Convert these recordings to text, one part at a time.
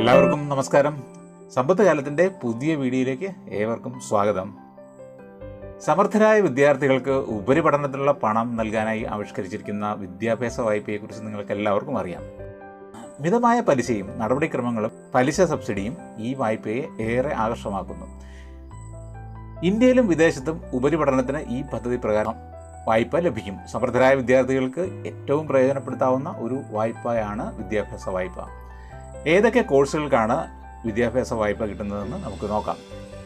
എല്ലാവർക്കും നമസ്കാരം സമ്പത്ത് കാലത്തിൻ്റെ പുതിയ വീഡിയോയിലേക്ക് ഏവർക്കും സ്വാഗതം സമർത്ഥരായ വിദ്യാർത്ഥികൾക്ക് ഉപരിപഠനത്തിനുള്ള പണം നൽകാനായി ആവിഷ്കരിച്ചിരിക്കുന്ന വിദ്യാഭ്യാസ വായ്പയെക്കുറിച്ച് നിങ്ങൾക്ക് എല്ലാവർക്കും അറിയാം മിതമായ പലിശയും നടപടിക്രമങ്ങളും പലിശ സബ്സിഡിയും ഈ വായ്പയെ ഏറെ ആകർഷമാക്കുന്നു ഇന്ത്യയിലും വിദേശത്തും ഉപരിപഠനത്തിന് ഈ പദ്ധതി പ്രകാരം വായ്പ ലഭിക്കും സമർത്ഥരായ വിദ്യാർത്ഥികൾക്ക് ഏറ്റവും പ്രയോജനപ്പെടുത്താവുന്ന ഒരു വായ്പയാണ് വിദ്യാഭ്യാസ വായ്പ ഏതൊക്കെ കോഴ്സുകൾക്കാണ് വിദ്യാഭ്യാസ വായ്പ കിട്ടുന്നതെന്ന് നമുക്ക് നോക്കാം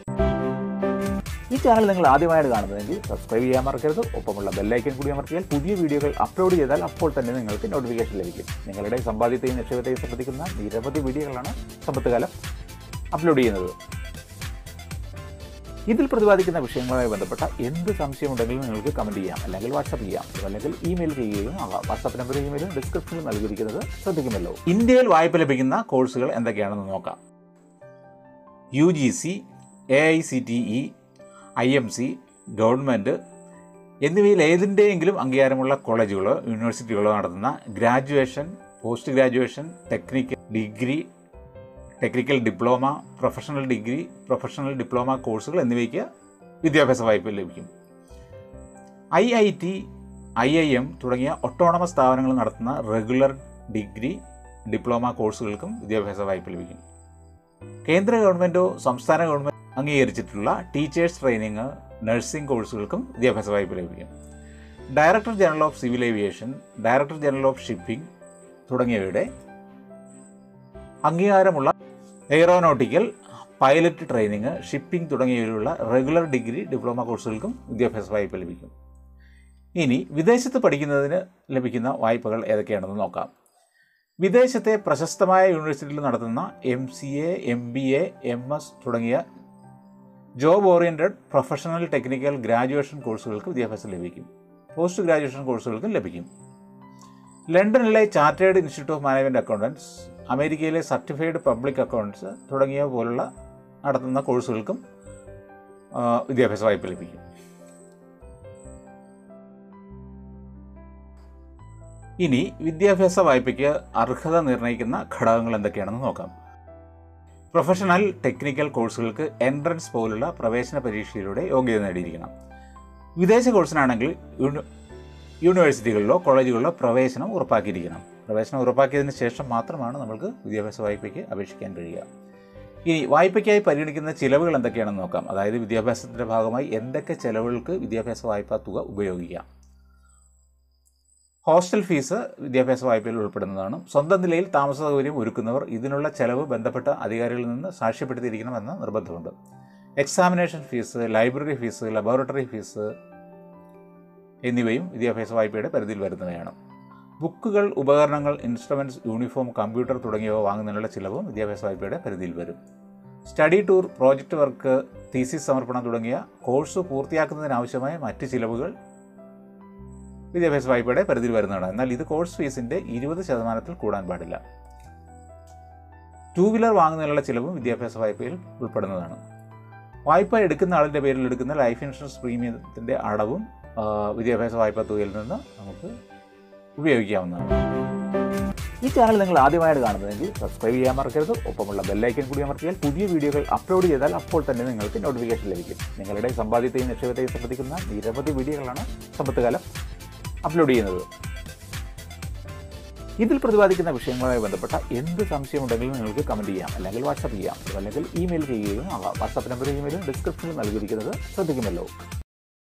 ഈ ചാനൽ നിങ്ങൾ ആദ്യമായിട്ട് കാണുന്നതെങ്കിൽ സബ്സ്ക്രൈബ് ചെയ്യാൻ മറക്കരുത് ഒപ്പമുള്ള ബെല്ലൈക്കൻ കൂടി അമർത്തിയാൽ പുതിയ വീഡിയോകൾ അപ്ലോഡ് ചെയ്താൽ അപ്പോൾ തന്നെ നിങ്ങൾക്ക് നോട്ടിഫിക്കേഷൻ ലഭിക്കും നിങ്ങളുടെ സമ്പാദ്യത്തെയും നിക്ഷേപത്തെയും ശ്രദ്ധിക്കുന്ന നിരവധി വീഡിയോകളാണ് സമ്പത്ത് കാലം അപ്ലോഡ് ചെയ്യുന്നത് ഇതിൽ പ്രതിപാദിക്കുന്ന വിഷയങ്ങളുമായി ബന്ധപ്പെട്ട എന്ത് സംശയമുണ്ടെങ്കിലും നിങ്ങൾക്ക് കമൻറ്റ് ചെയ്യാം അല്ലെങ്കിൽ വാട്സപ്പ് ചെയ്യാം അല്ലെങ്കിൽ ഇമെയിൽ ചെയ്യുകയും ആകാം വാട്സപ്പ് നമ്പറും ഇമെയിലും ഡിസ്ക്രിപ്ഷനിൽ നൽകിയിരിക്കുന്നത് ശ്രദ്ധിക്കുമല്ലോ ഇന്ത്യയിൽ വായ്പ ലഭിക്കുന്ന കോഴ്സുകൾ എന്തൊക്കെയാണെന്ന് നോക്കാം U G C A I C T E I M C government എന്നിവയിൽ ഏതിൻ്റെയെങ്കിലും അംഗീകാരമുള്ള കോളേജുകളോ യൂണിവേഴ്സിറ്റികളോ നടത്തുന്ന graduation post graduation technical degree technical diploma professional degree professional diploma കോഴ്സുകൾ എന്നിവയ്ക്ക് വിദ്യാഭ്യാസ വായ്പ ലഭിക്കും I I T I I M തുടങ്ങിയ ഒട്ടോണമസ് സ്ഥാപനങ്ങൾ നടത്തുന്ന റെഗുലർ ഡിഗ്രി ഡിപ്ലോമ കോഴ്സുകൾക്കും വിദ്യാഭ്യാസ വായ്പ ലഭിക്കും കേന്ദ്ര ഗവൺമെൻറ്റോ സംസ്ഥാന ഗവൺമെൻറ് അംഗീകരിച്ചിട്ടുള്ള ടീച്ചേഴ്സ് ട്രെയിനിങ് നഴ്സിംഗ് കോഴ്സുകൾക്കും വിദ്യാഭ്യാസ വായ്പ ലഭിക്കും director general of civil aviation director general of shipping തുടങ്ങിയവയുടെ അംഗീകാരമുള്ള എയറോനോട്ടിക്കൽ പൈലറ്റ് ട്രെയിനിങ് ഷിപ്പിംഗ് തുടങ്ങിയവയിലുള്ള റെഗുലർ ഡിഗ്രി ഡിപ്ലോമ കോഴ്സുകൾക്കും വിദ്യാഭ്യാസ വായ്പ ലഭിക്കും ഇനി വിദേശത്ത് പഠിക്കുന്നതിന് ലഭിക്കുന്ന വായ്പകൾ ഏതൊക്കെയാണെന്ന് നോക്കാം വിദേശത്തെ പ്രശസ്തമായ യൂണിവേഴ്സിറ്റിയിൽ നടത്തുന്ന M C A M B A M S തുടങ്ങിയ job oriented professional technical graduation കോഴ്സുകൾക്ക് വിദ്യാഭ്യാസം ലഭിക്കും പോസ്റ്റ് ഗ്രാജുവേഷൻ കോഴ്സുകൾക്കും ലഭിക്കും ലണ്ടനിലെ chartered institute of management accountants അമേരിക്കയിലെ സർട്ടിഫൈഡ് പബ്ലിക് അക്കൗണ്ട്സ് തുടങ്ങിയ പോലുള്ള നടത്തുന്ന കോഴ്സുകൾക്കും ആ, വിദ്യാഭ്യാസ വായ്പ ലഭിക്കും ഇനി വിദ്യാഭ്യാസ വായ്പയ്ക്ക് അർഹത നിർണ്ണയിക്കുന്ന ഘടകങ്ങൾ എന്തൊക്കെയാണെന്ന് നോക്കാം പ്രൊഫഷണൽ ടെക്നിക്കൽ കോഴ്സുകൾക്ക് എൻട്രൻസ് പോലുള്ള പ്രവേശന പരീക്ഷയിലൂടെ യോഗ്യത നേടിയിരിക്കണം വിദേശ കോഴ്സിനാണെങ്കിൽ യൂണി യൂണിവേഴ്സിറ്റികളിലോ കോളേജുകളിലോ പ്രവേശനം ഉറപ്പാക്കിയിരിക്കണം പ്രവേശനം ഉറപ്പാക്കിയതിന് ശേഷം മാത്രമാണ് നമ്മൾക്ക് വിദ്യാഭ്യാസ വായ്പയ്ക്ക് അപേക്ഷിക്കാൻ കഴിയുക ഇനി വായ്പയ്ക്കായി പരിഗണിക്കുന്ന ചിലവുകൾ എന്തൊക്കെയാണെന്ന് നോക്കാം അതായത് വിദ്യാഭ്യാസത്തിൻ്റെ ഭാഗമായി എന്തൊക്കെ ചിലവുകൾക്ക് വിദ്യാഭ്യാസ വായ്പാ തുക ഉപയോഗിക്കാം ഹോസ്റ്റൽ ഫീസ് വിദ്യാഭ്യാസ വായ്പയിൽ ഉൾപ്പെടുന്നതാണ് സ്വന്തം നിലയിൽ താമസ സൗകര്യം ഒരുക്കുന്നവർ ഇതിനുള്ള ചെലവ് ബന്ധപ്പെട്ട അധികാരികളിൽ നിന്ന് സാക്ഷ്യപ്പെടുത്തിയിരിക്കണമെന്ന് നിർബന്ധമുണ്ട് examination fees library fees laboratory fees എന്നിവയും വിദ്യാഭ്യാസ വായ്പയുടെ പരിധിയിൽ വരുന്നവയാണ് ബുക്കുകൾ ഉപകരണങ്ങൾ ഇൻസ്ട്രുമെൻറ്റ്സ് യൂണിഫോം കമ്പ്യൂട്ടർ തുടങ്ങിയവ വാങ്ങുന്നതിനുള്ള ചിലവും വിദ്യാഭ്യാസ വായ്പയുടെ പരിധിയിൽ വരും study tour project work thesis സമർപ്പണം തുടങ്ങിയ കോഴ്സ് പൂർത്തിയാക്കുന്നതിനാവശ്യമായ മറ്റ് ചിലവുകൾ വിദ്യാഭ്യാസ വായ്പയുടെ പരിധിയിൽ വരുന്നതാണ് എന്നാൽ ഇത് കോഴ്സ് ഫീസിൻ്റെ ഇരുപത് ശതമാനത്തിൽ കൂടാൻ പാടില്ല ടൂ വീലർ വാങ്ങുന്നതിനുള്ള ചിലവും വിദ്യാഭ്യാസ വായ്പയിൽ ഉൾപ്പെടുന്നതാണ് വായ്പ എടുക്കുന്ന ആളിൻ്റെ പേരിൽ എടുക്കുന്ന ലൈഫ് ഇൻഷുറൻസ് പ്രീമിയത്തിൻ്റെ അടവും ആ, വിദ്യാഭ്യാസ വായ്പാ തുകയിൽ നിന്ന് നമുക്ക് ഉപയോഗിക്കാവുന്നതാണ് ഈ ചാനൽ നിങ്ങൾ ആദ്യമായിട്ട് കാണുന്നതെങ്കിൽ സബ്സ്ക്രൈബ് ചെയ്യാൻ മറക്കരുത് ഒപ്പമുള്ള ബെല്ലൈക്കൻ കൂടി അമർത്തിയാൽ പുതിയ വീഡിയോകൾ അപ്ലോഡ് ചെയ്താൽ അപ്പോൾ തന്നെ നിങ്ങൾക്ക് നോട്ടിഫിക്കേഷൻ ലഭിക്കും നിങ്ങളുടെ സമ്പാദ്യത്തെയും നിക്ഷേപത്തെയും ശ്രദ്ധിക്കുന്ന നിരവധി വീഡിയോകളാണ് സമ്പത്ത് കാലം അപ്ലോഡ് ചെയ്യുന്നത് ഇതിൽ പ്രതിപാദിക്കുന്ന വിഷയങ്ങളുമായി ബന്ധപ്പെട്ട എന്ത് സംശയമുണ്ടെങ്കിലും നിങ്ങൾക്ക് കമൻറ്റ് ചെയ്യാം അല്ലെങ്കിൽ വാട്സപ്പ് ചെയ്യാം അല്ലെങ്കിൽ ഇമെയിൽ ചെയ്യുകയും ആകാം വാട്സപ്പ് നമ്പറും ഇമെയിലും ഡിസ്ക്രിപ്ഷനിൽ നൽകിയിരിക്കുന്നത് ശ്രദ്ധിക്കുമല്ലോ